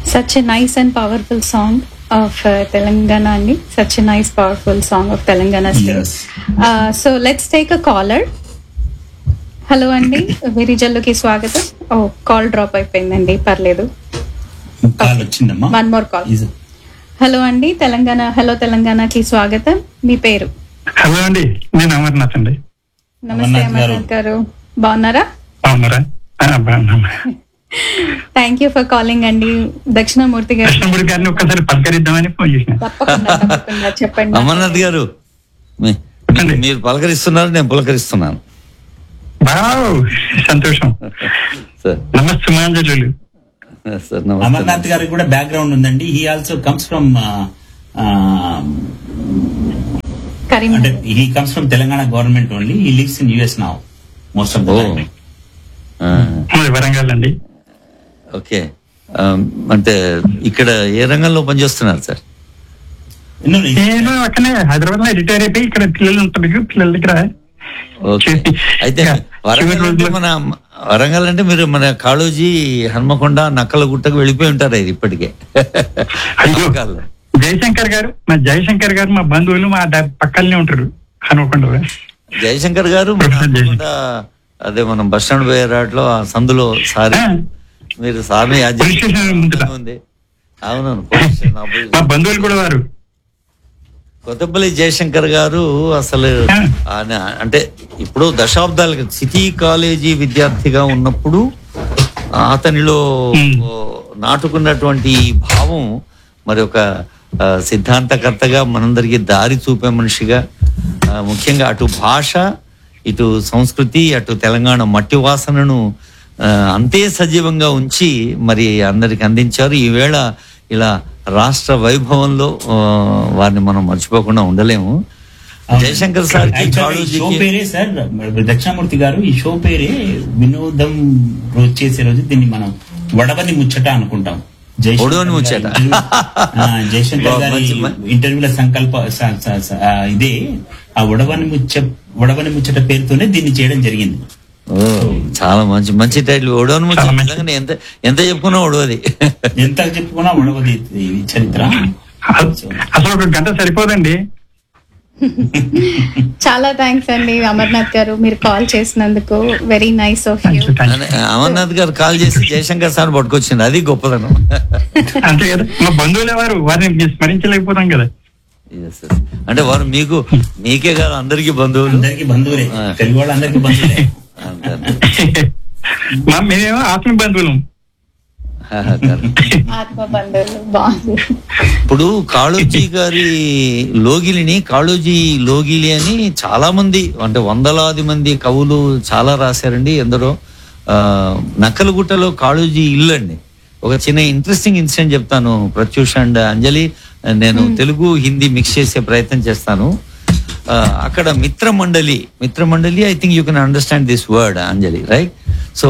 such a nice and powerful song of uh, Telangana అండి such a nice powerful song of Telangana state. Yes. Uh, so let's take a caller. Hello అండి విరిజల్లుకి స్వాగతం ఓ call drop అయిపోయిందండి పర్లేదు call వచ్చిందమ్మా one more call Is- hello అండి Telangana hello తెలంగాణకి స్వాగతం మీ పేరు హలో అండి నేను అమర్నాథ్ అండి నమస్తే అమర్నాథ్ గారు. అమర్నాథ్ గారు బాగున్నారా బాగున్నారా ఆ, బాగున్నాం థ్యాంక్ యూ ఫర్ కాలింగ్ అండి దక్షిణామూర్తి గారు కృష్ణమూర్తి గారిని ఒక్కసారి పలకరిద్దామని ఫోన్ చేసిన తప్పకుండా తప్పకుండా చెప్పండి అమర్నాథ్ గారు మీ- మీ- మీరు పలకరిస్తున్నారు నేను పులకరిస్తున్నాను బావ్ సంతోషం సార్ నమస్తే మాంజలు సార్ అమర్నాథ్ నమస్తే గారికి కూడా బ్యాక్గ్రౌండ్ ఉందండి he also comes from Karim అంటే he comes from Telangana government only he lives in US now most of the ఓ ఆ, వరంగల్ అండి ఓకే ఆ, అంటే ఇక్కడ ఏ రంగంలో పనిచేస్తున్నారు సార్ నేను అక్కనే హైదరాబాద్ లో రిటైర్ అయిపోయి ఇక్కడ పిల్లలు ఉంటారు పిల్లల దగ్గర ఓకే అయితే వరంగల్ అంటే మన వరంగల్ అంటే మీరు మన కాళోజీ హన్మకొండ నక్కల గుట్టకు వెళ్ళిపోయి ఉంటారు ఇది ఇప్పటికే అయ్యో కాలంలో. జయశంకర్ గారు మా జయశంకర్ గారు మా బంధువులు మా ద- పక్కనే ఉంటారు హనుమకొండ జయశంకర్ గారు మన హన్మకొండ అదే మనం బస్ స్టాండ్ పోయే రాట్లో ఆ సందులో సారీ ఆ. మీరు సార్ని యాద్ పోలీస్ స్టేషన్ ముందర. ఉంది అవునవును పోలీస్ స్టేషన్ opposite. మా బంధువులు కూడా వారు కొత్తపల్లి జయశంకర్ గారు అసలు ఆ. ఆయన అంటే ఇప్పుడు దశాబ్దాల సిటీ కాలేజీ విద్యార్థిగా ఉన్నప్పుడు అతనిలో ఉమ్. ఓ, నాటుకున్నటువంటి ఈ భావం మరి ఒక ఆ, సిద్ధాంతకర్తగా మనందరికీ దారి చూపే మనిషిగా ఆ, ముఖ్యంగా అటు భాష ఇటు సంస్కృతి అటు తెలంగాణ మట్టి వాసనను ఆ, అంతే సజీవంగా ఉంచి మరి అందరికి అందించారు ఈవేళ ఇలా రాష్ట్ర వైభవంలో ఆ, వారిని మనం మర్చిపోకుండా ఉండలేము జయశంకర్ సార్ ఈ షో పేరే సార్ దక్షిణామూర్తి గారు ఈ షో పేరే వినోదం రోజు చేసే రోజు దీన్ని మనం వడవని ముచ్చట అనుకుంటాం జయశంకర్ వడవని ముచ్చట. గారి ఇంటర్వ్యూ- ఆ, జయశంకర్ గారి మంచి- మ- ఇంటర్వ్యూల సంకల్ప స- స- స- ఆ, ఇదే ఆ వడవని ముచ్చ వడవని ముచ్చట పేరుతోనే దీన్ని చేయడం జరిగింది ఓ, చాలా మంచి మంచి టైటిల్ ఒడవని ముచ్చట. చాలా మంచి. నిజంగానే ఎంత ఎంత చెప్పుకున్నా ఒడవది ఎంత చెప్పుకున్నా వడవది ఇది చరిత్ర అసలు ఒక గంట సరిపోదండి చాలా థ్యాంక్స్ అండి అమర్నాథ్ గారు మీరు కాల్ చేసినందుకు వెరీ నైస్ ఆఫ్ యూ అని అమర్నాథ్ గారు కాల్ చేసి జయశంకర్ సార్ పట్టుకొచ్చింది అది గొప్పదనం అంతే కదా మా బంధువులు ఎవరు వారిని మేము స్మరించలేకపోతాం కదా Yes, yes. అంటే వారు మీకు మీకే కాదు అందరికీ బంధువులు అందరికి బంధువులే ఆ. తెలుగు వాళ్ళు అందరికి బంధువులే అంతే, అంతే. మా మేమేమో ఆత్మ బంధువులం ఆత్మ బంధువులు బాగుంది ఇప్పుడు కాళోజీ గారి లోగిలిని కాళోజీ లోగిలి అని చాలా మంది అంటే వందలాది మంది కవులు చాలా రాశారండి ఎందరో ఆ, నక్కలగుట్టలో కాళోజీ ఇల్లు అండి ఒక చిన్న ఇంట్రెస్టింగ్ ఇన్సిడెంట్ చెప్తాను ప్రత్యూష్ అండ్ అంజలి నేను తెలుగు హిందీ మిక్స్ చేసే ప్రయత్నం చేస్తాను ఆ, అక్కడ మిత్ర Mandali Mitra Mandali I think you can understand this word Anjali right so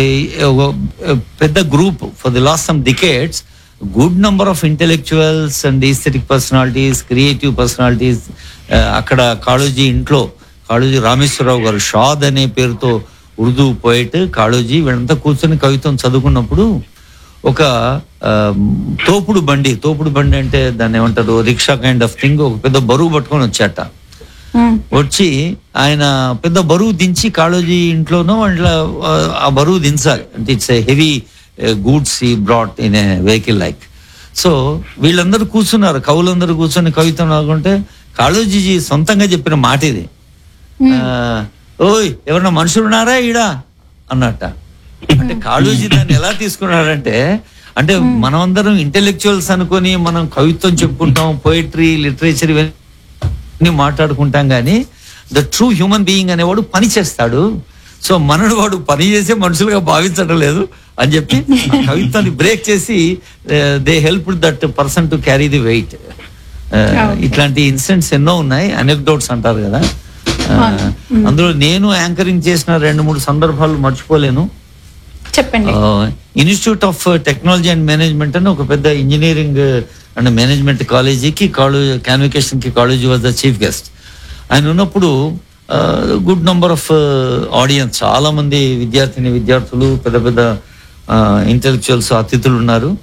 పెద్ద group for the last some decades good number of intellectuals and aesthetic personalities creative personalities అక్కడ కాళోజీ ఇంట్లో కాళోజీ రామేశ్వరరావు గారు షాద్ అనే పేరుతో ఉర్దూ పోయిట్ కాళోజీ వీళ్ళంతా కూర్చొని కవిత్వం చదువుకున్నప్పుడు ఒక ఆ, తోపుడు బండి తోపుడు బండి అంటే దాన్ని ఏమంటారు రిక్షా కైండ్ ఆఫ్ థింగ్ ఒక పెద్ద బరువు పట్టుకొని వచ్చాట Hmm. వచ్చి ఆయన పెద్ద బరువు దించి కాళోజీ ఇంట్లోనో అట్లా ఆ, ఆ బరువు దించాలి అంటే ఇట్స్ హెవీ గూడ్స్ ఈ brought in a vehicle like so వీళ్ళందరూ కూర్చున్నారు కవులందరూ కూర్చొని కవిత్వం రాకుంటే కాళోజీజీ సొంతంగా చెప్పిన మాట ఇది ఆ, ఓయ్ ఎవరన్నా మనుషులు ఉన్నారా ఈడ అన్నట్ట అంటే కాళోజీ దాన్ని ఎలా తీసుకున్నాడంటే అంటే మనమందరం ఇంటెలెక్చువల్స్ అనుకొని మనం కవిత్వం చెప్పుకుంటాం పోయిటరీ లిటరేచర్ ఇవన్నీ మాట్లాడుకుంటాం కానీ ద ట్రూ హ్యూమన్ బీయింగ్ అనేవాడు పని చేస్తాడు సో మనడు వాడు పని చేసే మనుషులుగా భావించడం లేదు అని చెప్పి ఆ కవిత్వాన్ని బ్రేక్ చేసి they help that person to carry the weight ఇట్లాంటి ఇన్సిడెంట్స్ ఎన్నో ఉన్నాయి అనెక్డోట్స్ అంటారు కదా ఆ, అందులో నేను యాంకరింగ్ చేసిన రెండు మూడు సందర్భాలు మర్చిపోలేను చెప్పండి institute of technology and management అని ఒక పెద్ద ఇంజనీరింగ్ అండ్ మేనేజ్మెంట్ కాలేజీకి కాలేజ్ కాన్వికేషన్ కి college was the chief guest ఆయన ఉన్నప్పుడు గుడ్ నంబర్ ఆఫ్ ఆడియన్స్ చాలా మంది విద్యార్థిని విద్యార్థులు పెద్ద పెద్ద ఇంటెలెక్చువల్స్ అతిథులు ఉన్నారు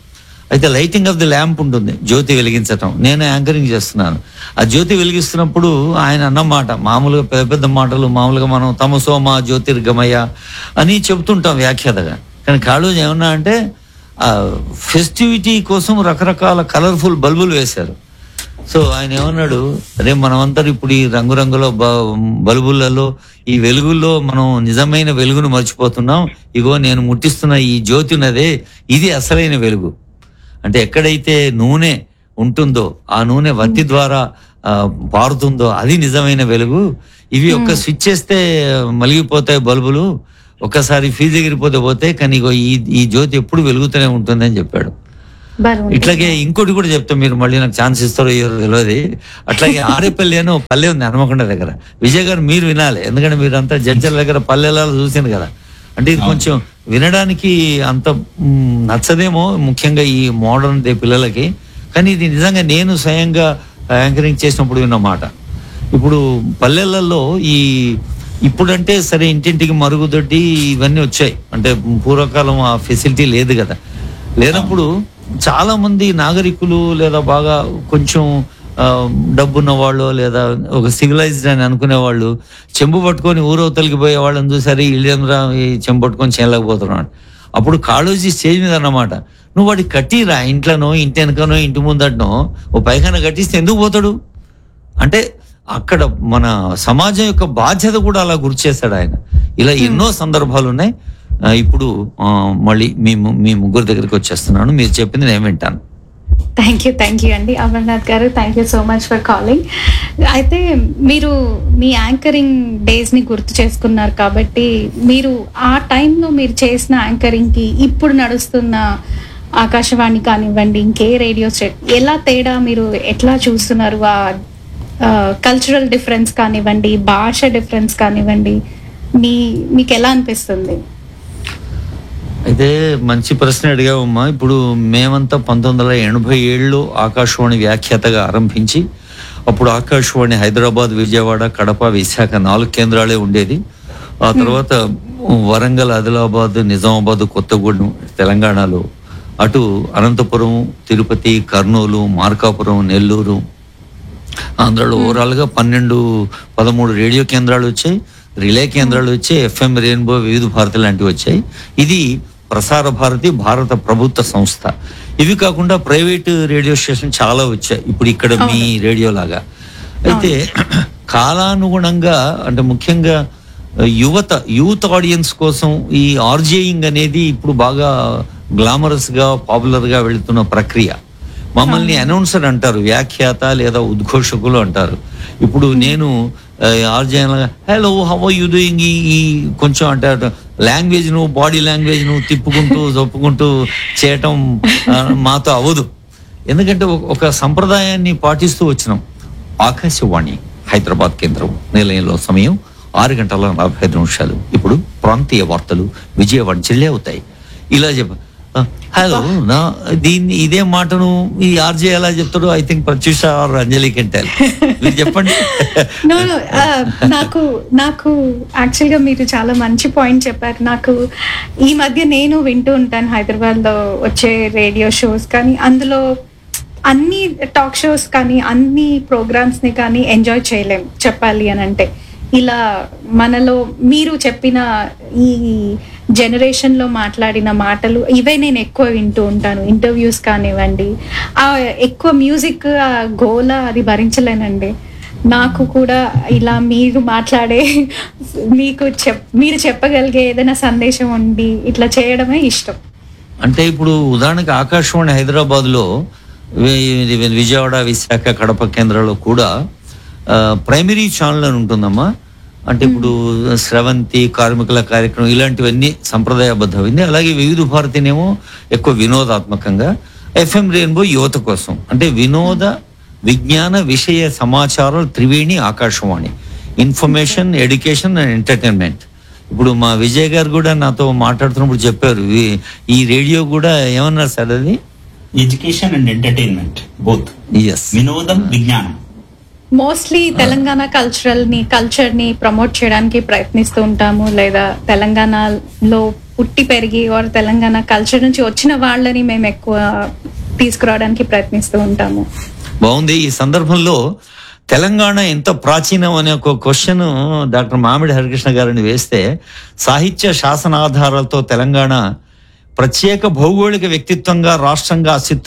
అయితే లైటింగ్ ఆఫ్ ది ల్యాంప్ ఉంటుంది జ్యోతి వెలిగించటం నేను యాంకరింగ్ చేస్తున్నాను ఆ జ్యోతి వెలిగిస్తున్నప్పుడు ఆయన అన్నమాట మామూలుగా పెద్ద పెద్ద మాటలు మామూలుగా మనం తమసోమ జ్యోతిర్గమయ అని చెబుతుంటాం వ్యాఖ్యాతగా కానీ కాళోజీ ఏమన్నా అంటే ఆ ఫెస్టివిటీ కోసం రకరకాల కలర్ఫుల్ బల్బులు వేశారు సో ఆయన ఏమన్నాడు అరే మనమందరం ఇప్పుడు ఈ రంగురంగుల బ- బల్బులలో ఈ వెలుగుల్లో మనం నిజమైన వెలుగును మర్చిపోతున్నాం ఇగో నేను ముట్టిస్తున్న ఈ జ్యోతి ఉన్నదే ఇది అసలైన వెలుగు అంటే ఎక్కడైతే నూనె ఉంటుందో ఆ నూనె వత్తి ద్వారా ఆ, పారుతుందో అది నిజమైన వెలుగు ఇవి ఒక్క స్విచ్ చేస్తే మలిగిపోతాయి బల్బులు ఒక్కసారి ఫీజు ఎగిరిపోతే పోతే కానీ ఇగో ఈ ఈ జ్యోతి ఎప్పుడు వెలుగుతూనే ఉంటుందని చెప్పాడు బరువు ఇట్లాగే ఇంకోటి కూడా చెప్తాం మీరు మళ్ళీ నాకు ఛాన్స్ ఇస్తారో ఇయ్యరో తెలియదు అట్లాగే ఆరేపల్లి అని ఒక పల్లె ఉంది హనుమకొండ దగ్గర విజయ్ గారు మీరు వినాలి ఎందుకంటే మీరు అంతా జడ్జల దగ్గర పల్లెలలో చూసింది కదా అంటే ఇది కొంచెం వినడానికి అంత మ్, నచ్చదేమో ముఖ్యంగా ఈ మోడర్న్ డే పిల్లలకి కానీ ఇది నిజంగా నేను స్వయంగా యాంకరింగ్ చేసినప్పుడు విన్న మాట ఇప్పుడు పల్లెలలో ఈ ఇప్పుడంటే సరే ఇంటింటికి మరుగుదొడ్డి ఇవన్నీ వచ్చాయి అంటే పూర్వకాలం ఆ ఫెసిలిటీ లేదు కదా లేనప్పుడు చాలా మంది నాగరికులు లేదా బాగా కొంచెం ఆ, డబ్బున్న వాళ్ళు లేదా ఒక సివిలైజ్డ్ అని అనుకునే వాళ్ళు చెంబు పట్టుకొని ఊరవతలకి పోయే వాళ్ళని చూసారు ఇల్లేమరా ఈ చెంబు పట్టుకొని చేయలేకపోతున్నాడు అప్పుడు కాళోజీ స్టేజ్ మీద అన్నమాట నువ్వు వాడికి కట్టిరా ఇంట్లోనో ఇంటి వెనకనో ఇంటి ముందటనో ఓ పైఖాన కట్టిస్తే ఎందుకు పోతాడు అంటే అక్కడ మన సమాజం యొక్క బాధ్యత కూడా అలా గుర్తు చేశాడు ఆయన ఇలా ఎన్నో సందర్భాలు ఉన్నాయి ఆ, ఇప్పుడు ఆ, మళ్ళీ మీ ము- మీ ముగ్గురు దగ్గరికి వచ్చేస్తున్నాను మీరు చెప్పింది నేను వింటాను థ్యాంక్ యూ థ్యాంక్ యూ అండి Amarnath garu thank you so much for calling అయితే మీరు మీ యాంకరింగ్ డేస్ని గుర్తు చేసుకున్నారు కాబట్టి మీరు ఆ టైంలో మీరు చేసిన యాంకరింగ్కి ఇప్పుడు నడుస్తున్న ఆకాశవాణి కానివ్వండి ఇంకే రేడియో స్టేట్ ఎలా తేడా మీరు ఎట్లా చూస్తున్నారు ఆ కల్చరల్ డిఫరెన్స్ కానివ్వండి భాష డిఫరెన్స్ కానివ్వండి మీ మీకు ఎలా అనిపిస్తుంది అయితే మంచి ప్రశ్న అడిగావమ్మా ఇప్పుడు మేమంతా పంతొమ్మిది వందల ఎనభై ఏడులో ఆకాశవాణి వ్యాఖ్యాతగా ఆరంభించి అప్పుడు ఆకాశవాణి హైదరాబాద్ విజయవాడ కడప విశాఖ నాలుగు కేంద్రాలే ఉండేది ఆ తర్వాత వరంగల్ ఆదిలాబాద్ నిజామాబాద్ కొత్తగూడెం తెలంగాణలో అటు అనంతపురం తిరుపతి కర్నూలు మార్కాపురం నెల్లూరు ఆంధ్రాలో ఓవరాల్ గా పన్నెండు పదమూడు రేడియో కేంద్రాలు వచ్చాయి రిలే కేంద్రాలు వచ్చాయి ఎఫ్ఎం రెయిన్బో వివిధ భారతి లాంటివి వచ్చాయి ఇది ప్రసార భారతి భారత ప్రభుత్వ సంస్థ ఇవి కాకుండా ప్రైవేట్ రేడియో స్టేషన్ చాలా వచ్చాయి ఇప్పుడు ఇక్కడ మీ రేడియో లాగా అయితే కాలానుగుణంగా అంటే ముఖ్యంగా యువత యూత్ ఆడియన్స్ కోసం ఈ ఆర్జేయింగ్ అనేది ఇప్పుడు బాగా గ్లామరస్ గా పాపులర్ గా వెళుతున్న ప్రక్రియ మమ్మల్ని అనౌన్సర్ అంటారు వ్యాఖ్యాత లేదా ఉద్ఘోషకులు అంటారు ఇప్పుడు నేను ఆర్జన్ hello how are you doing ఈ ఈ కొంచెం అంటే లాంగ్వేజ్ ను బాడీ లాంగ్వేజ్ ను తిప్పుకుంటూ చొప్పుకుంటూ చేయటం ఆ, మాతో అవ్వదు ఎందుకంటే ఒక- ఒక సంప్రదాయాన్ని పాటిస్తూ వచ్చినాం ఆకాశవాణి హైదరాబాద్ కేంద్రం నిలయంలో సమయం ఆరు గంటల నలభై ఐదు నిమిషాలు ఇప్పుడు ప్రాంతీయ వార్తలు విజయవాడ జిల్లే అవుతాయి ఇలా చెప్ప ఆ, హలో నా దీన్ని ఇదే మాటను ఈ ఆర్జే ఎలా చెప్తాడో I think Pratyusha or Anjali కెంటాల్ మీరు చెప్పండి No, no, uh, నాకు నాకు యాక్చువల్గా మీరు చాలా మంచి పాయింట్ చెప్పారు నాకు ఈ మధ్య నేను వింటూ ఉంటాను హైదరాబాద్లో వచ్చే రేడియో షోస్ కానీ అందులో అన్ని టాక్ షోస్ కానీ అన్ని ప్రోగ్రామ్స్ని కానీ ఎంజాయ్ చేయలేం చెప్పాలి అని అంటే ఇలా మనలో మీరు చెప్పిన ఈ జనరేషన్లో మాట్లాడిన మాటలు ఇవే నేను ఎక్కువ వింటూ ఉంటాను ఇంటర్వ్యూస్ కానివ్వండి ఆ ఎక్కువ మ్యూజిక్ ఆ గోల అది భరించలేనండి నాకు కూడా ఇలా మీరు మాట్లాడే మీకు చెప్ మీరు చెప్పగలిగే ఏదైనా సందేశం ఉండి ఇట్లా చేయడమే ఇష్టం అంటే ఇప్పుడు ఉదాహరణకి ఆకాశవాణి హైదరాబాద్ లో విజయవాడ విశాఖ కడప కేంద్రాల్లో కూడా ప్రైమరీ ఛానల్ అని ఉంటుందమ్మా అంటే ఇప్పుడు స్రవంతి కార్మికుల కార్యక్రమం ఇలాంటివన్నీ సంప్రదాయబద్ధమైంది అలాగే వివిధ భారతినేమో ఎక్కువ వినోదాత్మకంగా ఎఫ్ఎం రెయిన్బో యువత కోసం అంటే వినోద విజ్ఞాన విషయ సమాచారాలు Triveni Akashvani information education and entertainment ఇప్పుడు మా విజయ్ గారు కూడా నాతో మాట్లాడుతున్నప్పుడు చెప్పారు ఈ- ఈ రేడియో కూడా ఏమన్నారు సార్ అది education and entertainment both yes వినోదం విజ్ఞానం మోస్ట్లీ తెలంగాణ కల్చరల్ ని కల్చర్ ని ప్రమోట్ చేయడానికి ప్రయత్నిస్తూ ఉంటాము లేదా తెలంగాణలో పుట్టి పెరిగి వారు తెలంగాణ కల్చర్ నుంచి వచ్చిన వాళ్ళని మేము ఎక్కువ తీసుకురావడానికి ప్రయత్నిస్తూ ఉంటాము బాగుంది ఈ సందర్భంలో తెలంగాణ ఎంత ప్రాచీనం అనే ఒక క్వశ్చన్ డాక్టర్ మామిడి హరికృష్ణ గారిని వేస్తే సాహిత్య శాసనాధారాలతో తెలంగాణ ప్రత్యేక భౌగోళిక వ్యక్తిత్వంగా రాష్ట్రంగా అస్తిత్వం